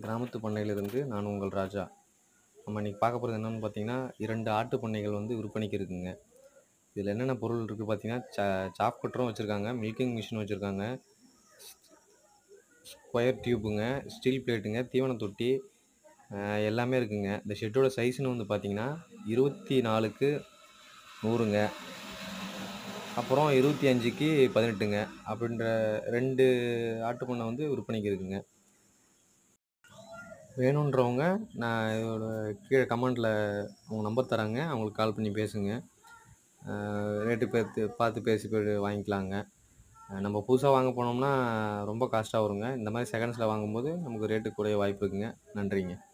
கிராமத்து பண்ணையிலிருந்து நான் உங்கள் ராஜா நம்ம இன்றைக்கி பார்க்க போகிறது என்னென்னு பார்த்தீங்கன்னா இரண்டு ஆட்டு பண்ணைகள் வந்து விற்பனைக்கு இருக்குங்க இதில் என்னென்ன பொருள் இருக்குது பார்த்தீங்கன்னா சா சாப் கட்டரும் வச்சுருக்காங்க மில்கிங் மிஷின் வச்சுருக்காங்க ஸ்கொயர் டியூப்புங்க ஸ்டீல் பிளேட்டுங்க தீவன தொட்டி அஹ், எல்லாமே இருக்குங்க இந்த ஷெட்டோட சைஸ்னு வந்து பார்த்தீங்கன்னா இருபத்தி நாலுக்கு நூறுங்க அப்புறம் இருபத்தி அஞ்சுக்கு பதினெட்டுங்க அப்படின்ற ரெண்டு ஆட்டு பண்ணை வந்து விற்பனைக்கு இருக்குங்க வேணுன்றவங்க நான் இதோட கீழே கமெண்டில் அவங்க நம்பர் தராங்க அவங்களுக்கு கால் பண்ணி பேசுங்க ரேட்டு பார்த்து பார்த்து பேசி போய் வாங்கிக்கலாங்க அஹ் நம்ம புதுசாக வாங்க போனோம்னா ரொம்ப காஸ்ட்டாக வருங்க இந்த மாதிரி செகண்ட்ஸில் வாங்கும்போது நமக்கு ரேட்டு குறைய வாய்ப்பு இருக்குங்க நன்றிங்க